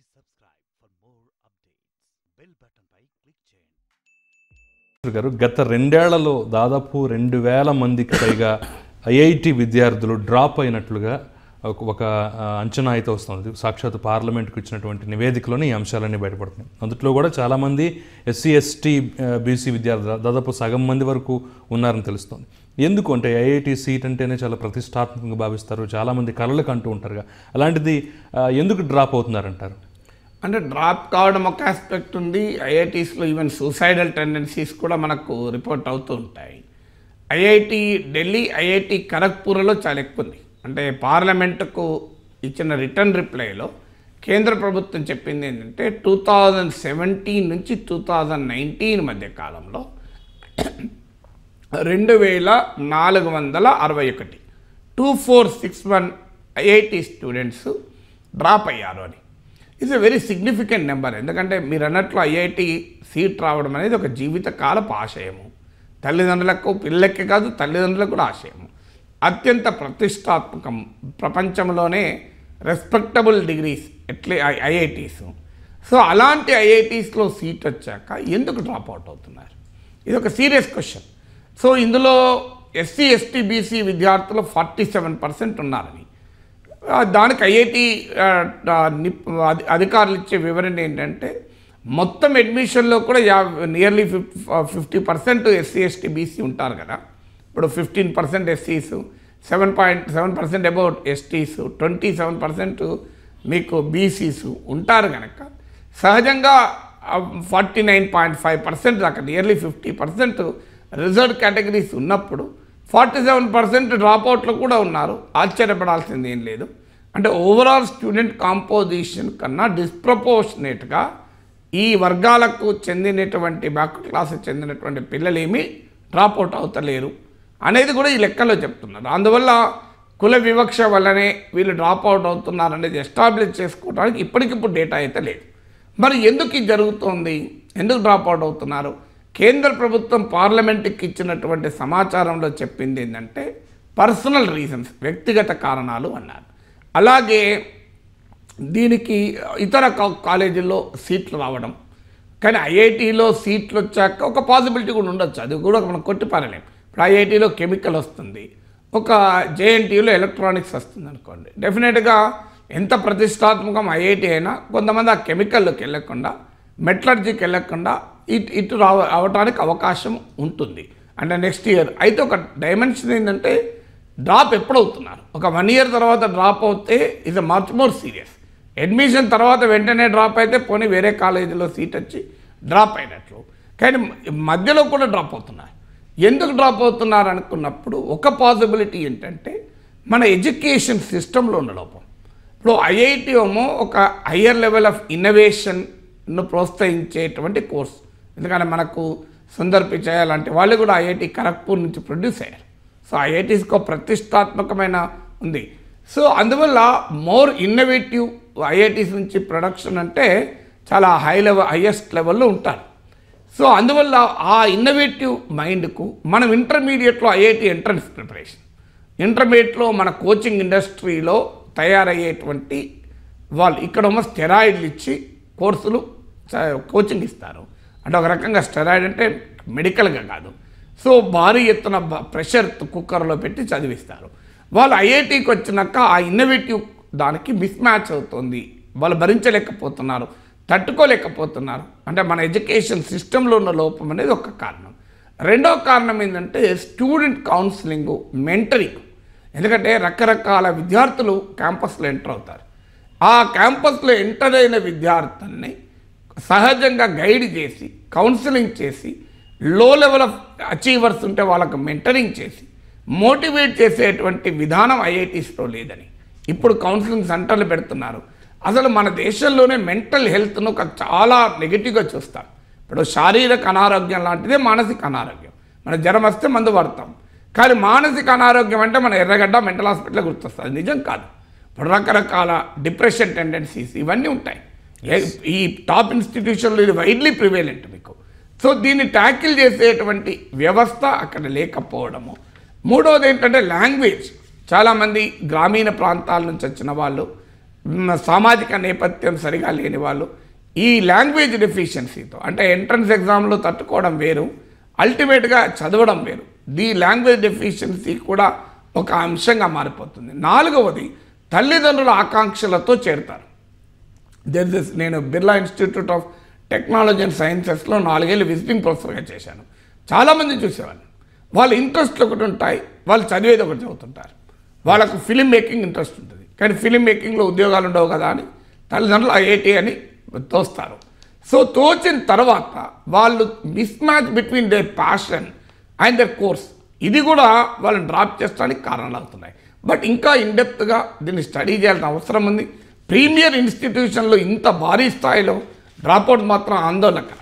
subscribe for more updates. Bell button pi click చేయండి గారు గత రెండేళ్లలో దాదాపు రెండు వేల మందికి పైగా ఐఐటి విద్యార్థులు డ్రాప్ అయినట్లుగా ఒక ఒక ఆ, అంచనా అయితే వస్తుంది సాక్షాత్ పార్లమెంట్కి ఇచ్చినటువంటి నివేదికలోనే ఈ అంశాలన్నీ బయటపడుతున్నాయి అందులో కూడా చాలామంది ఎస్సీ ఎస్టీ బీసీ విద్యార్థులు దాదాపు సగం మంది వరకు ఉన్నారని తెలుస్తుంది ఎందుకు అంటే ఐఐటి సీట్ అంటేనే చాలా ప్రతిష్టాత్మకంగా భావిస్తారు చాలామంది కళలకు అంటూ ఉంటారుగా అలాంటిది ఆ, ఎందుకు డ్రాప్ అవుతున్నారంటారు అంటే డ్రాప్ కావడం ఒక ఆస్పెక్ట్ ఉంది ఐఐటీస్లో ఈవెన్ సూసైడల్ టెండెన్సీస్ కూడా మనకు రిపోర్ట్ అవుతూ ఉంటాయి ఐఐటి ఢిల్లీ ఐఐటి ఖరగ్పూర్లో చాలా ఎక్కువ ఉంది అంటే పార్లమెంటుకు ఇచ్చిన రిటర్న్ రిప్లైలో కేంద్ర ప్రభుత్వం చెప్పింది ఏంటంటే టూ థౌజండ్ సెవెంటీన్ నుంచి టూ థౌజండ్ నైన్టీన్ మధ్య కాలంలో రెండు వేల నాలుగు వందల అరవై ఒకటి two four six one IIT students drop అయ్యారు అని it's a very significant number ఎందుకంటే మీరు అన్నట్లు ఐఐటి సీట్ రావడం అనేది ఒక జీవితకాలపు ఆశయము తల్లిదండ్రులకు పిల్లలకి కాదు తల్లిదండ్రులకు కూడా ఆశయము అత్యంత ప్రతిష్టాత్మకం ప్రపంచంలోనే రెస్పెక్టబుల్ డిగ్రీస్ ఎట్లే ఐఐటీస్ సో అలాంటి ఐఐటీస్లో సీట్ వచ్చాక ఎందుకు డ్రాప్ అవుట్ అవుతున్నారు ఇది ఒక సీరియస్ క్వశ్చన్ సో ఇందులో ఎస్సీ ఎస్టీ బీసీ విద్యార్థులు ఫార్టీ సెవెన్ పర్సెంట్ ఉన్నారని ఆ, దానికి ఐఐటి అధికారులు ఇచ్చే వివరణ ఏంటంటే మొత్తం అడ్మిషన్లో కూడా yeah nearly fif fifty percent SC ST BC ఉంటారు కదా ఇప్పుడు ఫిఫ్టీన్ పర్సెంట్ ఎస్సీస్ seven point seven percent about STs twenty seven percent మీకు బీసీస్ ఉంటారు కనుక సహజంగా forty nine point five percent దాకా nearly fifty percent reserve categories ఉన్నప్పుడు ఫార్టీ సెవెన్ పర్సెంట్ డ్రాప్అవుట్లు కూడా ఉన్నారు ఆశ్చర్యపడాల్సింది ఏం లేదు అంటే ఓవరాల్ స్టూడెంట్ కాంపోజిషన్ కన్నా డిస్ప్రపోర్షనేట్గా ఈ వర్గాలకు చెందినటువంటి బ్యాక్ క్లాస్ చెందినటువంటి పిల్లలేమి డ్రాప్అవుట్ అవుతలేరు అనేది కూడా ఈ లెక్కలో చెప్తున్నారు అందువల్ల కుల వివక్ష వల్లనే వీళ్ళు డ్రాప్అవుట్ అవుతున్నారు అనేది ఎస్టాబ్లిష్ చేసుకోవడానికి ఇప్పటికిప్పుడు డేటా అయితే లేదు మరి ఎందుకు ఇది జరుగుతోంది ఎందుకు డ్రాప్అవుట్ అవుతున్నారు కేంద్ర ప్రభుత్వం పార్లమెంట్కి ఇచ్చినటువంటి సమాచారంలో చెప్పింది ఏంటంటే పర్సనల్ రీజన్స్ వ్యక్తిగత కారణాలు అన్నారు అలాగే దీనికి ఇతర కా- కాలేజీల్లో సీట్లు రావడం కానీ ఐఐటీలో సీట్లు వచ్చాక ఒక పాసిబిలిటీ కూడా ఉండొచ్చు అది కూడా మనం కొట్టిపారలేం ఇప్పుడు ఐఐటీలో కెమికల్ వస్తుంది ఒక జేఎన్టీయూలో ఎలక్ట్రానిక్స్ వస్తుంది అనుకోండి డెఫినెట్గా ఎంత ప్రతిష్టాత్మకం ఐఐటి అయినా కొంతమంది ఆ కెమికల్లోకి వెళ్ళకుండా మెటలర్జీకి వెళ్ళకుండా ఇటు ఇటు రావ అవటానికి అవకాశం ఉంటుంది అంటే నెక్స్ట్ ఇయర్ అయితే ఒక డైమెన్షన్ ఏంటంటే డ్రాప్ ఎప్పుడు అవుతున్నారు ఒక వన్ ఇయర్ తర్వాత డ్రాప్ అవుతే is much more serious admission తర్వాత వెంటనే డ్రాప్ అయితే పోనీ వేరే కాలేజీలో సీట్ వచ్చి డ్రాప్ అయినట్లు కానీ మధ్యలో కూడా డ్రాప్ అవుతున్నారు ఎందుకు డ్రాప్ అవుతున్నారు అనుకున్నప్పుడు ఒక పాసిబిలిటీ ఏంటంటే మన ఎడ్యుకేషన్ సిస్టంలో ఉన్న లోపం ఇప్పుడు ఐఐటి ఏమో ఒక హయ్యర్ లెవెల్ ఆఫ్ ఇన్నోవేషన్ను ప్రోత్సహించేటువంటి కోర్స్ ఎందుకంటే మనకు సుందర్ పిచాయ్ లాంటి వాళ్ళు కూడా ఐఐటి ఖరగ్పూర్ నుంచి ప్రొడ్యూస్ అయ్యారు సో ఐఐటీస్కి ఒక ప్రతిష్టాత్మకమైన ఉంది సో అందువల్ల మోర్ ఇన్నోవేటివ్ ఐఐటీస్ నుంచి ప్రొడక్షన్ అంటే చాలా హై లెవెల్ హయ్యెస్ట్ లెవెల్లో ఉంటారు సో అందువల్ల ఆ ఇన్నోవేటివ్ మైండ్కు మనం ఇంటర్మీడియట్లో ఐఐటి ఎంట్రన్స్ ప్రిపరేషన్ ఇంటర్మీడియట్లో మన కోచింగ్ ఇండస్ట్రీలో తయారయ్యేటువంటి వాళ్ళు ఇక్కడేమో స్టెరాయిడ్లు ఇచ్చి కోర్సులు చ- కోచింగ్ ఇస్తారు అంటే ఒక రకంగా స్టెరాయిడ్ అంటే మెడికల్గా కాదు సో భారీ ఎత్తున బ- ప్రెషర్ కుక్కర్లో పెట్టి చదివిస్తారు వాళ్ళు ఐఐటికి వచ్చినాక ఆ ఇన్నోవేటివ్ దానికి మిస్ మ్యాచ్ అవుతుంది వాళ్ళు భరించలేకపోతున్నారు తట్టుకోలేకపోతున్నారు అంటే మన ఎడ్యుకేషన్ సిస్టంలో ఉన్న లోపం అనేది ఒక కారణం రెండో కారణం ఏంటంటే స్టూడెంట్ కౌన్సిలింగ్ మెంటరింగ్ ఎందుకంటే రకరకాల విద్యార్థులు క్యాంపస్లో ఎంటర్ అవుతారు ఆ క్యాంపస్లో ఎంటర్ అయిన విద్యార్థుల్ని సహజంగా గైడ్ చేసి కౌన్సిలింగ్ చేసి లో లెవెల్ ఆఫ్ అచీవర్స్ ఉంటే వాళ్ళకు మెంటరింగ్ చేసి మోటివేట్ చేసేటువంటి విధానం ఐఐటీస్లో లేదని ఇప్పుడు కౌన్సిలింగ్ సెంటర్లు పెడుతున్నారు అసలు మన దేశంలోనే మెంటల్ హెల్త్ను ఒక చాలా నెగిటివ్గా చూస్తాం ఇప్పుడు శారీరక అనారోగ్యం లాంటిదే మానసిక అనారోగ్యం మన జ్వరం వస్తే మందు పడతాం కానీ మానసిక అనారోగ్యం అంటే మన ఎర్రగడ్డ మెంటల్ హాస్పిటల్ గుర్తొస్తుంది నిజం కాదు ఇప్పుడు రకరకాల డిప్రెషన్ టెండెన్సీస్ ఇవన్నీ ఉంటాయి ఏ- ఈ టాప్ ఇన్స్టిట్యూషన్లో ఇది వైడ్లీ ప్రివేలెంట్ మీకు సో దీన్ని ట్యాకిల్ చేసేటువంటి వ్యవస్థ అక్కడ లేకపోవడము మూడవది ఏంటంటే లాంగ్వేజ్ చాలామంది గ్రామీణ ప్రాంతాల నుంచి వచ్చిన వాళ్ళు మ్, సామాజిక నేపథ్యం సరిగా లేని వాళ్ళు ఈ లాంగ్వేజ్ డెఫిషియన్సీతో అంటే ఎంట్రన్స్ ఎగ్జామ్లో తట్టుకోవడం వేరు అల్టిమేట్గా చదవడం వేరు ది లాంగ్వేజ్ డెఫిషియన్సీ కూడా ఒక అంశంగా మారిపోతుంది నాలుగవది తల్లిదండ్రుల ఆకాంక్షలతో చేరుతారు దెర్ దిస్ నేను Birla institute of technology and సైన్సెస్లో నాలుగేళ్ళు విజిటింగ్ ప్రొఫెసర్గా చేశాను చాలామంది చూసేవాళ్ళు వాళ్ళ ఇంట్రెస్ట్లు ఒకటి ఉంటాయి వాళ్ళు చదివేది ఒకటి చదువుతుంటారు వాళ్ళకు ఫిలిం మేకింగ్ ఇంట్రెస్ట్ ఉంటుంది కానీ ఫిలిం మేకింగ్లో ఉద్యోగాలు ఉండవు కదా అని తల్లిదండ్రులు ఐఐటి అని తోస్తారు సో తోచిన తర్వాత వాళ్ళు mismatch between the passion and their course ఇది కూడా వాళ్ళని డ్రాప్ చేసడానికి కారణాలు అవుతున్నాయి బట్ ఇంకా ఇన్డెప్త్గా దీన్ని స్టడీ చేయాల్సిన అవసరం ఉంది ప్రీమియర్ ఇన్స్టిట్యూషన్లో ఇంత భారీ స్థాయిలో డ్రాప్అవుట్ మాత్రం ఆందోళన